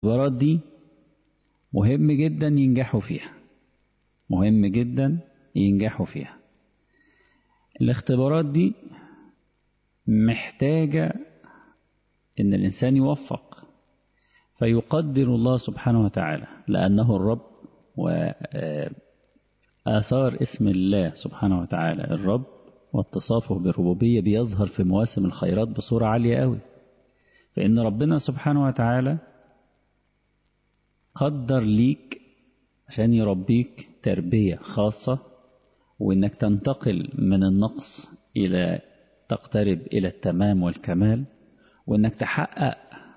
الاختبارات دي مهم جدا ينجحوا فيها مهم جدا ينجحوا فيها الاختبارات دي محتاجة ان الانسان يوفق فيقدر الله سبحانه وتعالى لأنه الرب وآثار اسم الله سبحانه وتعالى الرب واتصافه بالربوبية بيظهر في مواسم الخيرات بصورة عالية قوي فإن ربنا سبحانه وتعالى قدر ليك عشان يربيك تربية خاصة وإنك تنتقل من النقص إلى تقترب إلى التمام والكمال وإنك تحقق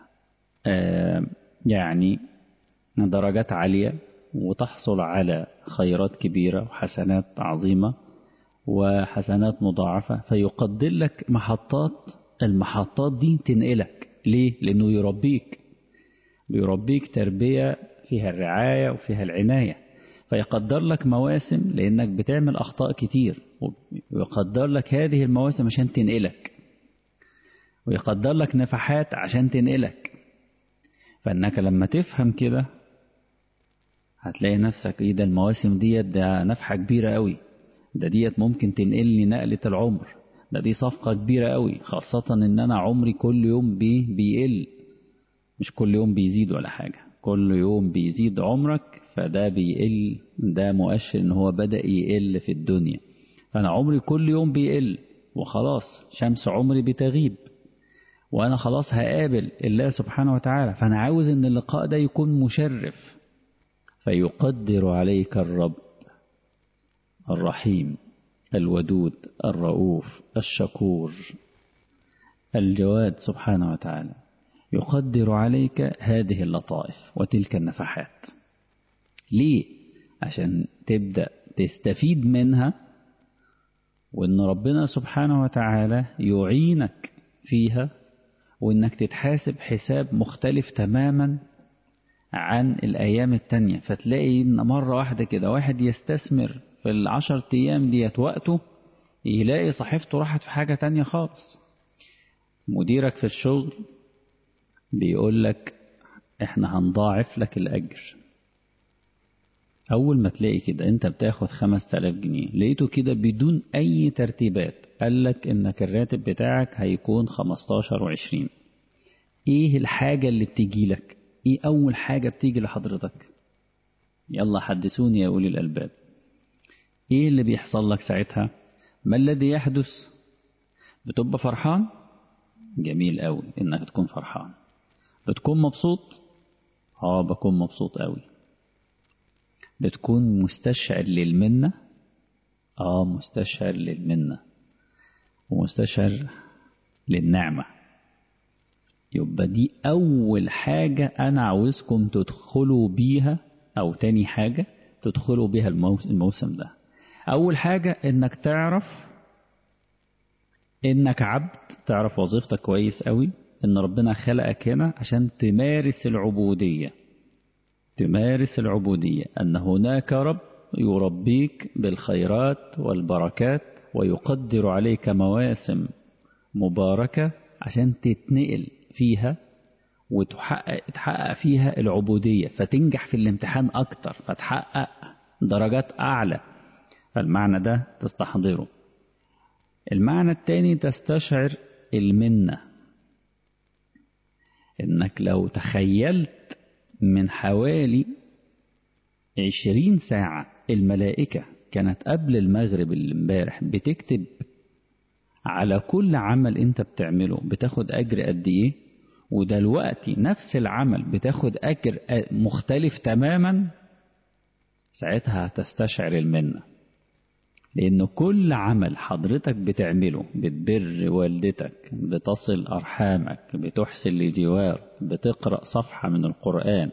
آه يعني درجات عالية وتحصل على خيرات كبيرة وحسنات عظيمة وحسنات مضاعفة فيقدر لك محطات المحطات دي تنقلك ليه؟ لأنه يربيك بيربيك تربية فيها الرعاية وفيها العناية فيقدر لك مواسم لأنك بتعمل أخطاء كتير ويقدر لك هذه المواسم عشان تنقلك ويقدر لك نفحات عشان تنقلك فإنك لما تفهم كده هتلاقي نفسك ايه ده المواسم ديت ده نفحة كبيرة قوي ده ديت ممكن تنقلني نقلة العمر ده دي صفقة كبيرة قوي خاصة ان انا عمري كل يوم بي بيقل مش كل يوم بيزيد ولا حاجة كل يوم بيزيد عمرك فده بيقل ده مؤشر ان هو بدأ يقل في الدنيا فانا عمري كل يوم بيقل وخلاص شمس عمري بتغيب وانا خلاص هقابل الله سبحانه وتعالى فانا عاوز ان اللقاء ده يكون مشرف فيقدر عليك الرب الرحيم الودود الرؤوف الشكور الجواد سبحانه وتعالى يقدر عليك هذه اللطائف وتلك النفحات ليه عشان تبدأ تستفيد منها وان ربنا سبحانه وتعالى يعينك فيها وانك تتحاسب حساب مختلف تماما عن الأيام التانية فتلاقي إن مرة واحدة كده واحد يستثمر في العشر أيام ديت وقته يلاقي صحيفته راحت في حاجة تانية خالص مديرك في الشغل بيقول لك احنا هنضاعف لك الأجر أول ما تلاقي كده أنت بتاخد خمس تلاف جنيه لقيته كده بدون أي ترتيبات قال لك إنك الراتب بتاعك هيكون خمستاشر وعشرين إيه الحاجة اللي بتيجي لك ايه اول حاجة بتيجي لحضرتك يلا حدثوني يا اولي الالباب ايه اللي بيحصل لك ساعتها ما الذي يحدث بتبقى فرحان جميل قوي انك تكون فرحان بتكون مبسوط اه بكون مبسوط قوي بتكون مستشعر للمنة اه مستشعر للمنة ومستشعر للنعمه يبقى دي أول حاجة أنا عاوزكم تدخلوا بيها أو تاني حاجة تدخلوا بيها الموسم ده أول حاجة إنك تعرف إنك عبد تعرف وظيفتك كويس قوي إن ربنا خلقك هنا عشان تمارس العبودية تمارس العبودية أن هناك رب يربيك بالخيرات والبركات ويقدر عليك مواسم مباركة عشان تتنقل فيها وتحقق تحقق فيها العبودية فتنجح في الامتحان أكتر فتحقق درجات أعلى فالمعنى ده تستحضره المعنى التاني تستشعر المنة إنك لو تخيلت من حوالي عشرين ساعة الملائكة كانت قبل المغرب اللي امبارح بتكتب على كل عمل انت بتعمله بتاخد اجر قد ايه ودلوقتي نفس العمل بتاخد اجر مختلف تماما ساعتها هتستشعر المنة لان كل عمل حضرتك بتعمله بتبر والدتك بتصل ارحامك بتحسن لجوار بتقرأ صفحة من القرآن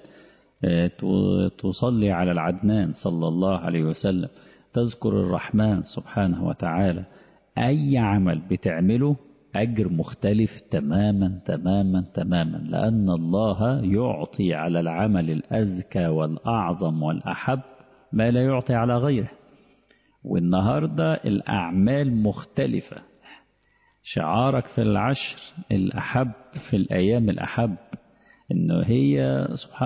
تصلي على العدنان صلى الله عليه وسلم تذكر الرحمن سبحانه وتعالى أي عمل بتعمله أجر مختلف تماما تماما تماما لأن الله يعطي على العمل الأزكى والأعظم والأحب ما لا يعطي على غيره والنهاردة الأعمال مختلفة شعارك في العشر الأحب في الأيام الأحب إنه هي سبحان